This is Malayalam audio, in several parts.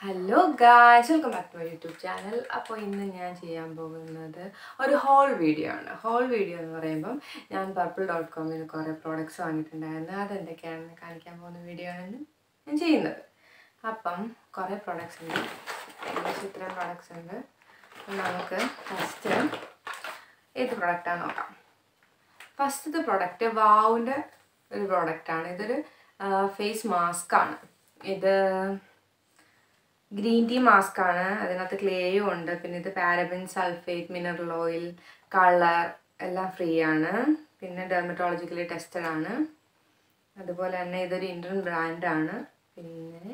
hello guys welcome back to my YouTube channel അപ്പോൾ ഇന്ന് ഞാൻ ചെയ്യാൻ പോകുന്നത് ഒരു ഹോൾ വീഡിയോ ആണ് ഹോൾ വീഡിയോ എന്ന് പറയുമ്പം ഞാൻ പർപ്പിൾ ഡോട്ട് കോമിൽ നിന്ന് കുറേ പ്രോഡക്റ്റ്സ് വാങ്ങിയിട്ടുണ്ടായിരുന്നു അതെന്തൊക്കെയാണെന്ന് കാണിക്കാൻ പോകുന്ന വീഡിയോ ആണ് ഇന്ന് ഞാൻ ചെയ്യുന്നത് അപ്പം കുറേ പ്രോഡക്റ്റ്സ് ഉണ്ട് ഏകദേശം ഇത്രയും പ്രോഡക്റ്റ്സ് ഉണ്ട് അപ്പം നമുക്ക് ഫസ്റ്റ് ഏത് പ്രൊഡക്റ്റാണ് നോക്കാം ഫസ്റ്റത്തെ പ്രൊഡക്റ്റ് വാവിൻ്റെ ഒരു പ്രോഡക്റ്റാണ് ഇതൊരു ഫേസ് മാസ്ക് ആണ് ഇത് ഗ്രീൻ ടീ മാസ്ക് ആണ് അതിനകത്ത് ക്ലേയും ഉണ്ട് പിന്നെ ഇത് paraben sulphate mineral oil colour എല്ലാം ഫ്രീ ആണ് പിന്നെ ഡെർമറ്റോളജിക്കലി ടെസ്റ്റഡ് ആണ് അതുപോലെ തന്നെ ഇതൊരു ഇന്ത്യൻ ബ്രാൻഡാണ് പിന്നെ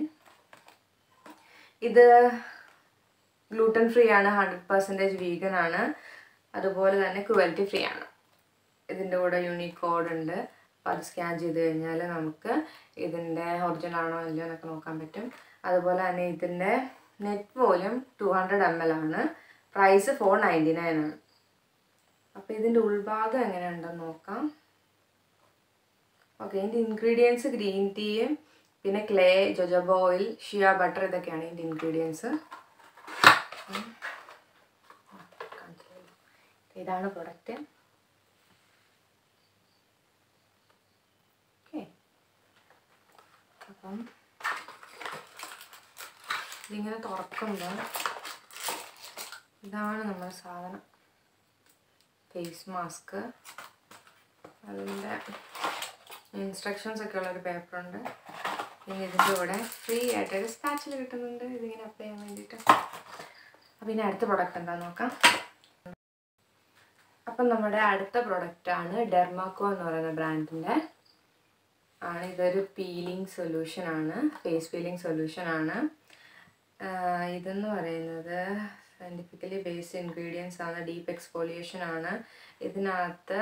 ഇത് ഗ്ലൂട്ടൻ ഫ്രീ ആണ് ഹൺഡ്രഡ് പെർസെൻറ്റേജ് വീഗൻ ആണ് അതുപോലെ തന്നെ ക്രുവൽറ്റി ഫ്രീ ആണ് ഇതിൻ്റെ കൂടെ യൂണിക് കോഡ് ഉണ്ട് അപ്പോൾ അത് സ്കാൻ ചെയ്ത് കഴിഞ്ഞാൽ നമുക്ക് ഇതിൻ്റെ ഒറിജിനൽ ആണോ ഇല്ലയോ എന്നൊക്കെ നോക്കാൻ പറ്റും അതുപോലെ തന്നെ ഇതിൻ്റെ net volume two hundred M L ആണ് പ്രൈസ് ഫോർ നയൻറ്റി നയൻ ആണ് അപ്പോൾ ഇതിൻ്റെ ഉൾഭാഗം എങ്ങനെയുണ്ടെന്ന് നോക്കാം ഓക്കെ ഇതിൻ്റെ ഇൻഗ്രീഡിയൻസ് ഗ്രീൻ ടീ പിന്നെ clay jojoba oil shea butter ഇതൊക്കെയാണ് ഇതിൻ്റെ ഇൻഗ്രീഡിയൻസ് ഇതാണ് പ്രൊഡക്റ്റ് ഓക്കെ അപ്പം ഇതിങ്ങനെ തുറക്കുമ്പോൾ ഇതാണ് നമ്മുടെ സാധനം ഫേസ് മാസ്ക് അതിൻ്റെ ഇൻസ്ട്രക്ഷൻസ് ഒക്കെ ഉള്ളൊരു പേപ്പറുണ്ട് പിന്നെ ഇതിൻ്റെ കൂടെ ഫ്രീ ആയിട്ടൊരു സ്പാച്ചിൽ കിട്ടുന്നുണ്ട് ഇതിങ്ങനെ അപ്ലൈ ചെയ്യാൻ വേണ്ടിയിട്ട് അപ്പം ഇനി അടുത്ത പ്രൊഡക്റ്റ് എന്താണെന്ന് നോക്കാം അപ്പം നമ്മുടെ അടുത്ത പ്രൊഡക്റ്റാണ് ഡെർമാക്കോ എന്ന് പറയുന്ന ബ്രാൻഡിൻ്റെ ആണ് ഇതൊരു പീലിംഗ് സൊല്യൂഷൻ ആണ് ഫേസ് പീലിംഗ് സൊല്യൂഷൻ ആണ് ഇതെന്ന് പറയുന്നത് സയൻറ്റിഫിക്കലി ബേസ്ഡ് ഇൻഗ്രീഡിയൻസ് ആണ് ഡീപ്പ് എക്സ്പോളിയേഷൻ ആണ് ഇതിനകത്ത്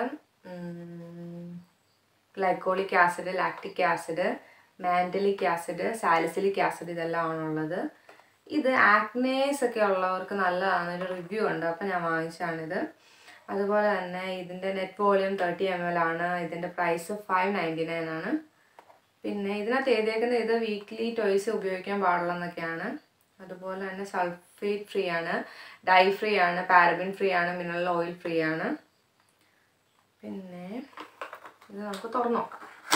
glycolic acid lactic acid mandelic acid salicylic acid ഇതെല്ലാം ആണുള്ളത് ഇത് ആക്നേസ് ഒക്കെ ഉള്ളവർക്ക് നല്ലതാണ് ഒരു റിവ്യൂ ഉണ്ട് അപ്പം ഞാൻ വാങ്ങിച്ചാണിത് അതുപോലെ തന്നെ ഇതിൻ്റെ net volume thirty M L ആണ് ഇതിൻ്റെ പ്രൈസ് ഫൈവ് നയൻറ്റി നയൻ ആണ് പിന്നെ ഇതിനകത്ത് എഴുതിയേക്കുന്നത് ഇത് വീക്ക്ലി ടോയ്സ് ഉപയോഗിക്കാൻ പാടുള്ള എന്നൊക്കെയാണ് അതുപോലെ തന്നെ സൾഫേറ്റ് ഫ്രീ ആണ് ഡൈ ഫ്രീ ആണ് പാരബിൻ ഫ്രീ ആണ് മിനറൽ ഓയിൽ ഫ്രീ ആണ് പിന്നെ ഇത് നമുക്ക് തുറന്നു നോക്കാം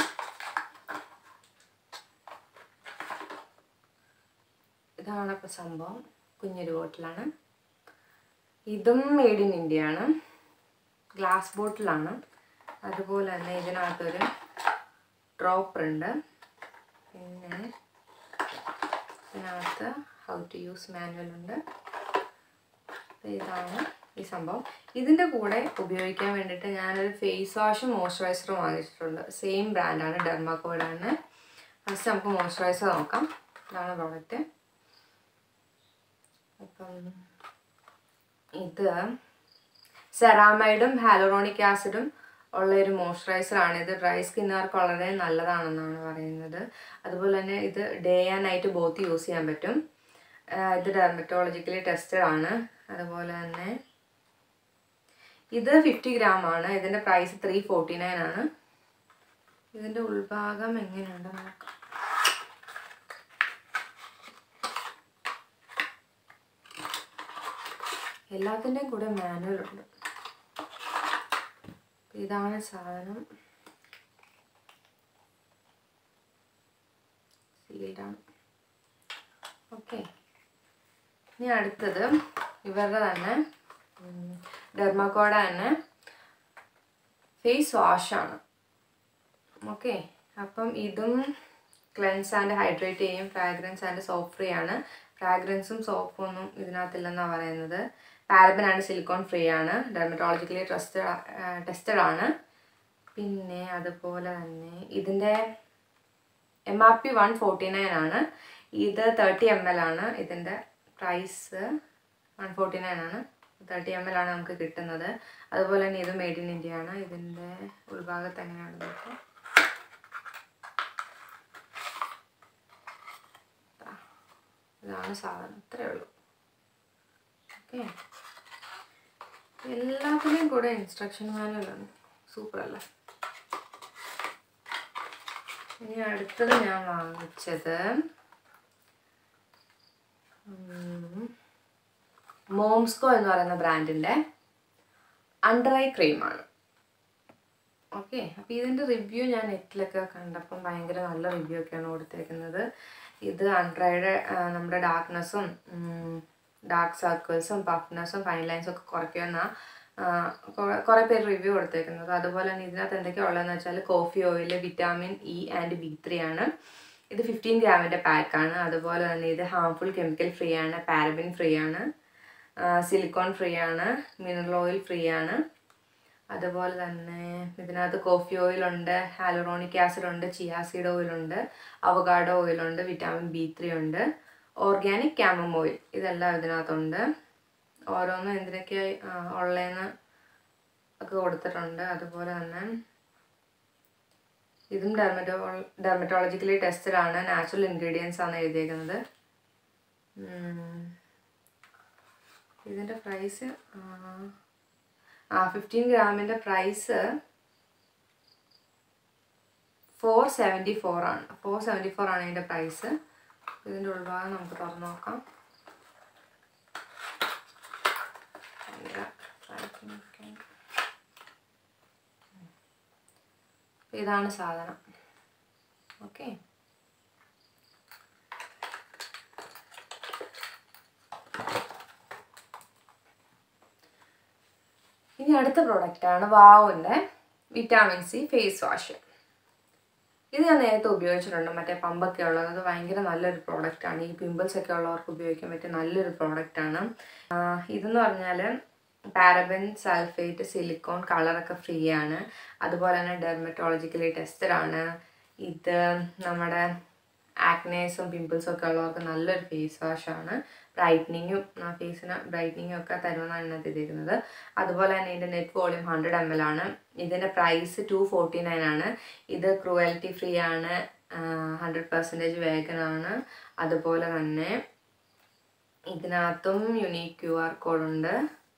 ഇതാണ് ഇപ്പോൾ സംഭവം കുഞ്ഞൊരു ബോട്ടിലാണ് ഇതും മെയ്ഡ് ഇൻ ഇന്ത്യ ആണ് ഗ്ലാസ് ബോട്ടിലാണ് അതുപോലെ തന്നെ ഇതിനകത്തൊരു ഡ്രോപ്പർ ഉണ്ട് പിന്നെ ഇതിനകത്ത് ഹൗ ടു യൂസ് മാനുവൽ ഉണ്ട് ഇതാണ് ഈ സംഭവം ഇതിൻ്റെ കൂടെ ഉപയോഗിക്കാൻ വേണ്ടിയിട്ട് ഞാനൊരു ഫേസ് വാഷും മോയ്സ്ചറൈസറും വാങ്ങിച്ചിട്ടുണ്ട് സെയിം ബ്രാൻഡാണ് ഡെർമാക്കോഡാണ് ഫസ്റ്റ് നമുക്ക് മോയ്സ്ചറൈസർ നോക്കാം ഇതാണ് പ്രോഡക്റ്റ് അപ്പം ഇത് സെറാമൈഡും ഹാലോറോണിക് ആസിഡും ഉള്ള ഒരു മോയ്സ്ചറൈസർ ആണ് ഇത് ഡ്രൈ സ്കിന്നുകാർക്ക് വളരെ നല്ലതാണെന്നാണ് പറയുന്നത് അതുപോലെ തന്നെ ഇത് day and night both use ചെയ്യാൻ പറ്റും ഇത് ഡെർമറ്റോളജിക്കലി ടെസ്റ്റഡ് ആണ് അതുപോലെ തന്നെ ഇത് ഫിഫ്റ്റി ഗ്രാം ആണ് ഇതിൻ്റെ പ്രൈസ് ത്രീ ഫോർട്ടി നയൻ ആണ് ഇതിൻ്റെ ഉൾഭാഗം എങ്ങനെയുണ്ട് നോക്കാം എല്ലാത്തിൻ്റെയും കൂടെ മാനുവൽ ഉണ്ട് ഇതാണ് സാധനം സീൽഡാണ് ഓക്കെ ഇനി അടുത്തത് ഇവരുടെ തന്നെ ഡെർമക്കോഡ തന്നെ ഫേസ് വാഷാണ് ഓക്കെ അപ്പം ഇതും ക്ലെൻസ് ആൻഡ് ഹൈഡ്രേറ്റ് ചെയ്യും ഫ്രാഗ്രൻസ് ആൻഡ് സോപ്പ് ഫ്രീ ആണ് ഫ്രാഗ്രൻസും സോപ്പും ഒന്നും ഇതിനകത്തില്ലെന്നാണ് പറയുന്നത് പാരബൻ ആൻഡ് സിലിക്കോൺ ഫ്രീ ആണ് ഡെർമറ്റോളജിക്കലി ടെസ്റ്റഡ് ടെസ്റ്റഡ് ആണ് പിന്നെ അതുപോലെ തന്നെ ഇതിൻ്റെ M R P one forty nine ആണ് ഇത് തേർട്ടി എം എൽ ആണ് ഇതിൻ്റെ പ്രൈസ് വൺ ഫോർട്ടി നയൻ ആണ് തേർട്ടി എം എൽ ആണ് നമുക്ക് കിട്ടുന്നത് അതുപോലെ തന്നെ ഇത് മെയ്ഡ് ഇൻ ഇന്ത്യ ആണ് ഇതിൻ്റെ ഉൾഭാഗത്ത് എങ്ങനെയാണ് നോക്കാം ഇതാണ് സാധനം ഇത്രയേ ഉള്ളൂ ഓക്കെ എല്ലാത്തിനെയും കൂടെ ഇൻസ്ട്രക്ഷൻ മാനുവലാണ് സൂപ്പർ അല്ലേ ഇനി അടുത്തത് ഞാൻ വാങ്ങിച്ചത് മോംസ്കോ എന്ന് പറയുന്ന ബ്രാൻഡിൻ്റെ അണ്ടർ ഐ ക്രീമാണ് ഓക്കെ അപ്പോൾ ഇതിൻ്റെ റിവ്യൂ ഞാൻ നെറ്റിലൊക്കെ കണ്ടപ്പം ഭയങ്കര നല്ല റിവ്യൂ ഒക്കെയാണ് കൊടുത്തേക്കുന്നത് ഇത് അൺഡ്രൈഡ് നമ്മുടെ ഡാർക്ക്നെസ്സും ഡാർക്ക് സർക്കിൾസും പഫ്നെസ്സും ഫൈൻ ലൈൻസും ഒക്കെ കുറയ്ക്കുമെന്ന കുറേ പേര് റിവ്യൂ കൊടുത്തേക്കുന്നത് അതുപോലെ തന്നെ ഇതിനകത്ത് എന്തൊക്കെയാണ് ഉള്ളതെന്ന് വെച്ചാൽ coffee oil vitamin E and B three ആണ് ഇത് ഫിഫ്റ്റീൻ ഗ്രാമിൻ്റെ പാക്കാണ് അതുപോലെ തന്നെ ഇത് ഹാംഫുൾ കെമിക്കൽ ഫ്രീ ആണ് പാരബിൻ ഫ്രീ ആണ് സിലിക്കോൺ ഫ്രീ ആണ് മിനറൽ ഓയിൽ ഫ്രീ ആണ് അതുപോലെ തന്നെ ഇതിനകത്ത് കോഫി ഓയിലുണ്ട് ഹാലറോണിക് ആസിഡ് ഉണ്ട് ചിയാസീഡ് ഓയിലുണ്ട് അവഗാഡോ ഓയിലുണ്ട് വിറ്റാമിൻ ബി ത്രീ ഉണ്ട് ഓർഗാനിക് ക്യാമം ഓയിൽ ഇതെല്ലാം ഇതിനകത്തുണ്ട് ഓരോന്നും എന്തിനൊക്കെയായി ഉള്ളതെന്ന് ഒക്കെ കൊടുത്തിട്ടുണ്ട് അതുപോലെ തന്നെ ഇതും ഡെർമറ്റോ ഡെർമറ്റോളജിക്കലി ടെസ്റ്റഡ് ആണ് നാച്ചുറൽ ഇൻഗ്രീഡിയൻസ് ആണ് എഴുതിയേക്കുന്നത് ഇതിൻ്റെ പ്രൈസ് ആ ഫിഫ്റ്റീൻ ഗ്രാമിൻ്റെ പ്രൈസ് ഫോർ സെവൻറ്റി ഫോർ ആണ് ഫോർ സെവൻറ്റി ഫോർ ആണ് ഇതിൻ്റെ പ്രൈസ് ഇതിൻ്റെ ഉൾഭാഗം നമുക്ക് തുറന്നു നോക്കാം ഇതാണ് സാധനം ഓക്കെ ഇനി അടുത്ത പ്രോഡക്റ്റാണ് വാവുൻ്റെ വിറ്റാമിൻ സി ഫേസ് വാഷ് ഇത് ഞാൻ നേരത്തെ ഉപയോഗിച്ചിട്ടുണ്ട് മറ്റേ പമ്പൊക്കെ ഉള്ളത് അത് ഭയങ്കര നല്ലൊരു പ്രോഡക്റ്റാണ് ഈ പിമ്പിൾസ് ഒക്കെ ഉള്ളവർക്ക് ഉപയോഗിക്കാൻ പറ്റിയ നല്ലൊരു പ്രോഡക്റ്റാണ് ഇതെന്ന് പറഞ്ഞാൽ പാരബൻ സൾഫേറ്റ് സിലിക്കോൺ കളറൊക്കെ ഫ്രീ ആണ് അതുപോലെ തന്നെ ഡെർമറ്റോളജിക്കലി ടെസ്റ്റഡ് ആണ് ഇത് നമ്മുടെ ആക്നേസും പിമ്പിൾസും ഒക്കെ ഉള്ളവർക്ക് നല്ലൊരു ഫേസ് വാഷാണ് ബ്രൈറ്റനിങ്ങും ഫേസിന് ബ്രൈറ്റനിങ്ങും ഒക്കെ തരുമെന്നാണ് ഇതിനകത്ത് എഴുതിയിരിക്കുന്നത് അതുപോലെ തന്നെ ഇതിൻ്റെ net volume hundred M L ആണ് ഇതിൻ്റെ പ്രൈസ് ടു ഫോർട്ടി നയൻ ആണ് ഇത് ക്രൂവൽറ്റി ഫ്രീ ആണ് ഹൺഡ്രഡ് പെർസെൻറ്റേജ് വേഗൻ ആണ് അതുപോലെ തന്നെ ഇതിനകത്തും യുണീക്ക് ക്യു ആർ കോഡുണ്ട്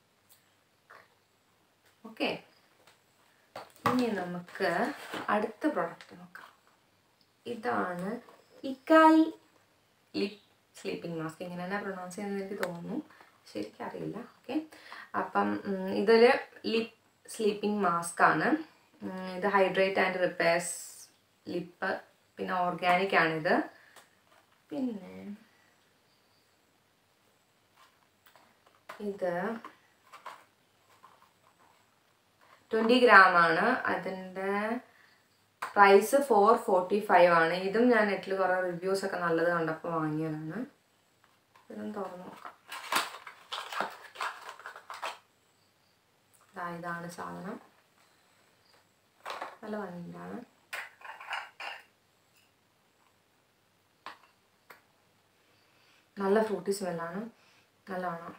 ഓക്കെ ഇനി നമുക്ക് അടുത്ത പ്രോഡക്റ്റ് നോക്കാം ഇതാണ് ഇക്കായി ലിപ് സ്ലീപ്പിംഗ് മാസ്ക് ഇങ്ങനെ തന്നെ പ്രൊണൗൺസ് ചെയ്യുന്നത് എനിക്ക് തോന്നുന്നു ശരിക്കും അറിയില്ല ഓക്കെ അപ്പം ഇതിൽ ലിപ് സ്ലീപ്പിംഗ് മാസ്ക് ആണ് ഇത് ഹൈഡ്രേറ്റ് ആൻഡ് റിപ്പയർസ് ലിപ്പ് പിന്നെ ഓർഗാനിക് ആണിത് പിന്നെ ഇത് ട്വൻറ്റി ഗ്രാം ആണ് അതിൻ്റെ പ്രൈസ് ഫോർ ഫോർട്ടി ഫൈവ് ആണ് ഇതും ഞാൻ നെറ്റിൽ കുറേ റിവ്യൂസ് ഒക്കെ നല്ലത് കണ്ടപ്പോൾ വാങ്ങിയതാണ് ഇതും തുറന്നു നോക്കാം ഇതാണ് സാധനം നല്ല ഭംഗിയാണ് നല്ല ഫ്രൂട്ടി സ്മെല്ലാണ് നല്ലതാണ്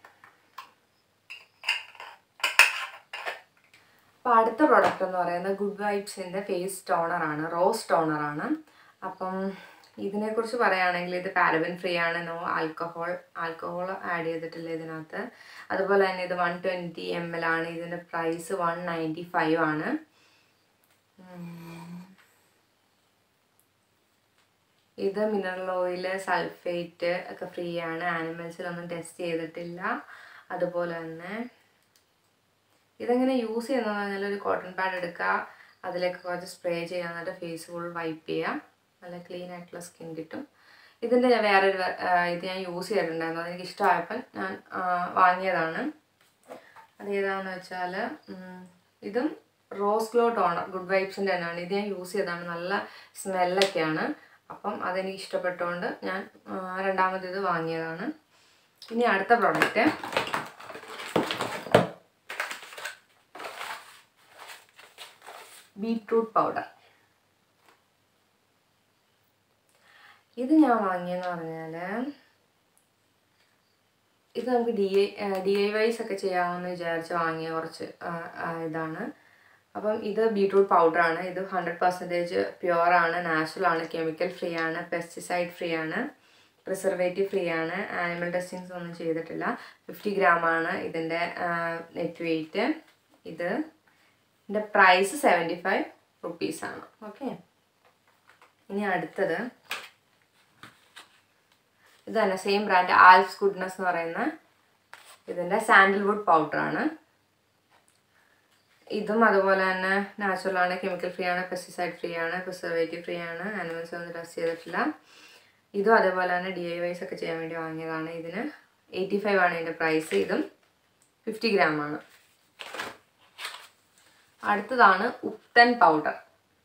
അപ്പോൾ അടുത്ത പ്രോഡക്റ്റ് എന്ന് പറയുന്നത് ഗുഡ് വൈബ്സിൻ്റെ ഫേസ് ടോണറാണ് റോസ് ടോണറാണ് അപ്പം ഇതിനെക്കുറിച്ച് പറയുകയാണെങ്കിൽ ഇത് പാരബൻ ഫ്രീ ആണ് നോ ആൽക്കഹോൾ ആൽക്കഹോൾ ആഡ് ചെയ്തിട്ടില്ല ഇതിനകത്ത് അതുപോലെ തന്നെ ഇത് വൺ ട്വൻറ്റി എം എൽ ആണ് ഇതിൻ്റെ പ്രൈസ് വൺ നയൻറ്റി ഫൈവ് ആണ് ഇത് മിനറൽ ഓയിൽ സൾഫേറ്റ് ഒക്കെ ഫ്രീ ആണ് ആനിമൽസിലൊന്നും ടെസ്റ്റ് ചെയ്തിട്ടില്ല അതുപോലെ തന്നെ ഇതെങ്ങനെ യൂസ് ചെയ്യുന്നതെന്ന് പറഞ്ഞാൽ ഒരു കോട്ടൺ പാഡ് എടുക്കുക അതിലേക്ക് കുറച്ച് സ്പ്രേ ചെയ്യുക എന്നിട്ട് ഫേസ് ഫുൾ വൈപ്പ് ചെയ്യുക നല്ല ക്ലീൻ ആയിട്ടുള്ള സ്കിൻ കിട്ടും ഇതിൻ്റെ ഞാൻ വേറൊരു ഇത് ഞാൻ യൂസ് ചെയ്തിട്ടുണ്ടായിരുന്നു അതെനിക്ക് ഇഷ്ടമായപ്പോൾ ഞാൻ വാങ്ങിയതാണ് അതേതാണെന്ന് വെച്ചാൽ ഇതും റോസ് ഗ്ലോ ടോണർ ഗുഡ് വൈബ്സിൻ്റെ തന്നെയാണ് ഇത് ഞാൻ യൂസ് ചെയ്തതാണ് നല്ല സ്മെല്ലൊക്കെയാണ് അപ്പം അതെനിക്ക് ഇഷ്ടപ്പെട്ടുകൊണ്ട് ഞാൻ രണ്ടാമത് ഇത് വാങ്ങിയതാണ് ഇനി അടുത്ത പ്രോഡക്റ്റ് ബീട്രൂട്ട് പൗഡർ ഇത് ഞാൻ വാങ്ങിയെന്ന് പറഞ്ഞാൽ ഇത് നമുക്ക് D I D I Ys ഒക്കെ ചെയ്യാമെന്ന് വിചാരിച്ച് വാങ്ങിയ കുറച്ച് ഇതാണ് അപ്പം ഇത് ബീട്രൂട്ട് പൗഡറാണ് ഇത് ഹൺഡ്രഡ് പെർസെൻറ്റേജ് പ്യുവർ ആണ് നാച്ചുറൽ ആണ് കെമിക്കൽ ഫ്രീ ആണ് പെസ്റ്റിസൈഡ് ഫ്രീ ആണ് പ്രിസർവേറ്റീവ് ഫ്രീ ആണ് ആനിമൽ ടെസ്റ്റിങ്സ് ഒന്നും ചെയ്തിട്ടില്ല ഫിഫ്റ്റി ഗ്രാം ആണ് ഇതിൻ്റെ നെറ്റ് വെയിറ്റ് ഇത് ഇതിൻ്റെ പ്രൈസ് സെവൻറ്റി ഫൈവ് റുപ്പീസാണ് ഓക്കെ ഇനി അടുത്തത് ഇത് തന്നെ സെയിം ബ്രാൻഡ് ആൽഫ്സ് ഗുഡ്നസ് എന്ന് പറയുന്ന ഇതിൻ്റെ സാൻഡൽവുഡ് പൗഡറാണ് ഇതും അതുപോലെ തന്നെ നാച്ചുറൽ ആണ് കെമിക്കൽ ഫ്രീ ആണ് പെസ്റ്റിസൈഡ് ഫ്രീ ആണ് പ്രിസർവേറ്റീവ് ഫ്രീ ആണ് ആനിമൽസ് ഒന്നും ടെസ്റ്റ് ചെയ്തിട്ടില്ല ഇതും അതേപോലെ തന്നെ ഡി ഐ വൈസ് ഒക്കെ ചെയ്യാൻ വേണ്ടി വാങ്ങിയതാണ് ഇതിന് എയ്റ്റി ഫൈവ് ആണ് ഇതിൻ്റെ പ്രൈസ് ഇതും ഫിഫ്റ്റി ഗ്രാം ആണ് അടുത്തതാണ് ഉപ്തൻ പൗഡർ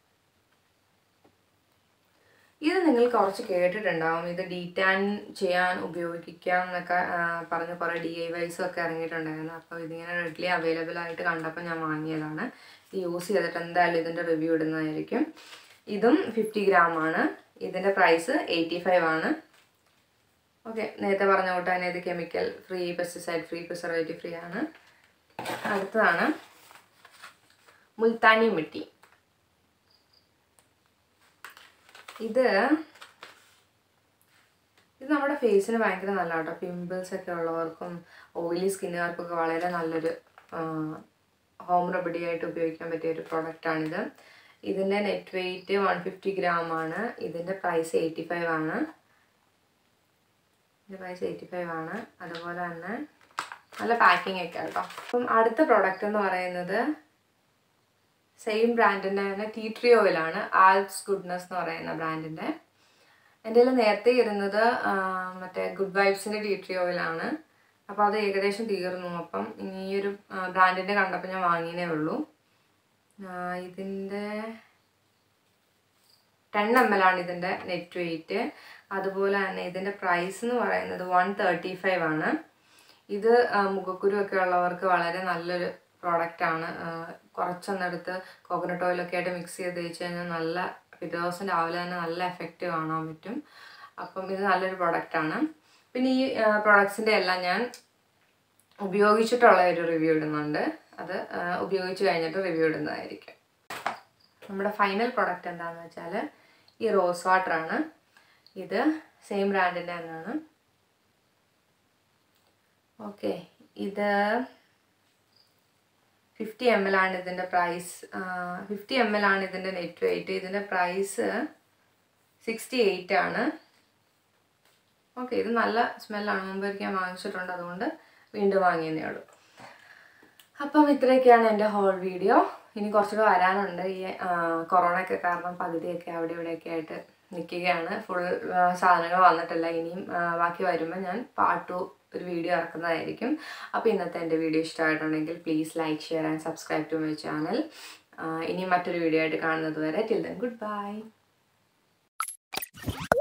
ഇത് നിങ്ങൾ കുറച്ച് കേട്ടിട്ടുണ്ടാവും ഇത് ഡീറ്റാൻ ചെയ്യാൻ ഉപയോഗിക്കാം എന്നൊക്കെ ആ, പറഞ്ഞ് കുറേ ഡി ഐ വൈസും ഒക്കെ ഇറങ്ങിയിട്ടുണ്ടായിരുന്നു അപ്പോൾ ഇതിങ്ങനെ റെഡ്ലി അവൈലബിൾ ആയിട്ട് കണ്ടപ്പോൾ ഞാൻ വാങ്ങിയതാണ് ഇത് യൂസ് ചെയ്തിട്ട് എന്തായാലും ഇതിൻ്റെ റിവ്യൂ ഇടുന്നതായിരിക്കും ഇതും ഫിഫ്റ്റി ഗ്രാം ആണ് ഇതിൻ്റെ പ്രൈസ് എയ്റ്റി ഫൈവ് ആണ് ഓക്കെ നേരത്തെ പറഞ്ഞ കൂട്ട് തന്നെ ഇത് chemical free pesticide free preservative free ആണ് അടുത്തതാണ് മുൽത്താനി മിട്ടി ഇത് ഇത് നമ്മുടെ ഫേസിന് ഭയങ്കര നല്ല കേട്ടോ പിമ്പിൾസ് ഒക്കെ ഉള്ളവർക്കും ഓയിലി സ്കിന്നുകാർക്കൊക്കെ വളരെ നല്ലൊരു ഹോം റെമഡി ആയിട്ട് ഉപയോഗിക്കാൻ പറ്റിയ ഒരു പ്രോഡക്റ്റാണിത് ഇതിൻ്റെ net weight one fifty gram ആണ് ഇതിൻ്റെ പ്രൈസ് എയ്റ്റി ഫൈവ് ആണ് ഇതിൻ്റെ പ്രൈസ് എയ്റ്റി ഫൈവ് ആണ് അതുപോലെ തന്നെ നല്ല പാക്കിംഗ് ഒക്കെ കേട്ടോ അപ്പം അടുത്ത പ്രോഡക്റ്റ് എന്ന് പറയുന്നത് സെയിം ബ്രാൻഡിൻ്റെ തന്നെ ടീ ട്രീ ഓയിലാണ് ആൽപ്സ് ഗുഡ്നസ് എന്ന് പറയുന്ന ബ്രാൻഡിൻ്റെ എൻ്റെ കയ്യിൽ നേരത്തെ ഇരുന്നത് ആ, മറ്റേ ഗുഡ് വൈബ്സിൻ്റെ ടീ ട്രീ ഓയിലാണ് അപ്പോൾ അത് ഏകദേശം തീർന്നു അപ്പം ഇനി ഈ ഒരു ബ്രാൻഡിൻ്റെ കണ്ടപ്പോൾ ഞാൻ വാങ്ങിയതേ ഉള്ളൂ ആ, ഇതിൻ്റെ ടെൻ എം എൽ ആണ് ഇതിൻ്റെ നെറ്റ് വെയിറ്റ് അതുപോലെ തന്നെ ഇതിൻ്റെ പ്രൈസ് എന്ന് പറയുന്നത് വൺ തേർട്ടി ഫൈവ് ആണ് ഇത് ആ, മുഖക്കുരു ഒക്കെ ഉള്ളവർക്ക് വളരെ നല്ലൊരു പ്രോഡക്റ്റാണ് കുറച്ചൊന്നെടുത്ത് കോക്കനട്ട് ഓയിലൊക്കെ ആയിട്ട് മിക്സ് ചെയ്ത് തേച്ച് കഴിഞ്ഞാൽ നല്ല പിറ്റേ ദിവസം രാവിലെ തന്നെ നല്ല എഫക്റ്റ് കാണാൻ പറ്റും അപ്പം ഇത് നല്ലൊരു പ്രോഡക്റ്റാണ് പിന്നെ ഈ പ്രോഡക്ട്സിൻ്റെ എല്ലാം ഞാൻ ഉപയോഗിച്ചിട്ടുള്ള ഒരു റിവ്യൂ ഇടുന്നുണ്ട് അത് ആ, ഉപയോഗിച്ച് കഴിഞ്ഞിട്ട് റിവ്യൂ ഇടുന്നതായിരിക്കും നമ്മുടെ ഫൈനൽ പ്രോഡക്റ്റ് എന്താണെന്ന് വെച്ചാൽ ഈ റോസ് വാട്ടർ ആണ് ഇത് സെയിം ബ്രാൻഡിൻ്റെ തന്നെയാണ് ഓക്കെ ഇത് ഫിഫ്റ്റി എം എൽ ആണ് ഇതിൻ്റെ പ്രൈസ് ഫിഫ്റ്റി എം എൽ ആണ് ഇതിൻ്റെ നെറ്റ് വെയിറ്റ് ഇതിൻ്റെ പ്രൈസ് സിക്സ്റ്റി എയ്റ്റ് ആണ് ഓക്കെ ഇത് നല്ല സ്മെല്ലാണ് മുമ്പ് ഒരിക്കൽ ഞാൻ വാങ്ങിച്ചിട്ടുണ്ട് അതുകൊണ്ട് വീണ്ടും വാങ്ങിയതേ ഉള്ളൂ അപ്പം ഇത്രയൊക്കെയാണ് എൻ്റെ ഹോൾ വീഡിയോ ഇനി കുറച്ചുകൂടെ വരാനുണ്ട് ഈ കൊറോണ ഒക്കെ കാരണം പകുതിയൊക്കെ അവിടെ ഇവിടെയൊക്കെ ആയിട്ട് നിൽക്കുകയാണ് ഫുൾ സാധനങ്ങൾ വന്നിട്ടില്ല ഇനിയും ആ, ബാക്കി വരുമ്പോൾ ഞാൻ പാർട്ട് ടു ഒരു വീഡിയോ ഇറക്കുന്നതായിരിക്കും അപ്പോൾ ഇന്നത്തെ എൻ്റെ വീഡിയോ ഇഷ്ടമായിട്ടുണ്ടെങ്കിൽ please like share and subscribe to my channel ഇനി മറ്റൊരു വീഡിയോ ആയിട്ട് കാണുന്നത് വരെ ടിൽ ദൻ ഗുഡ് ബൈ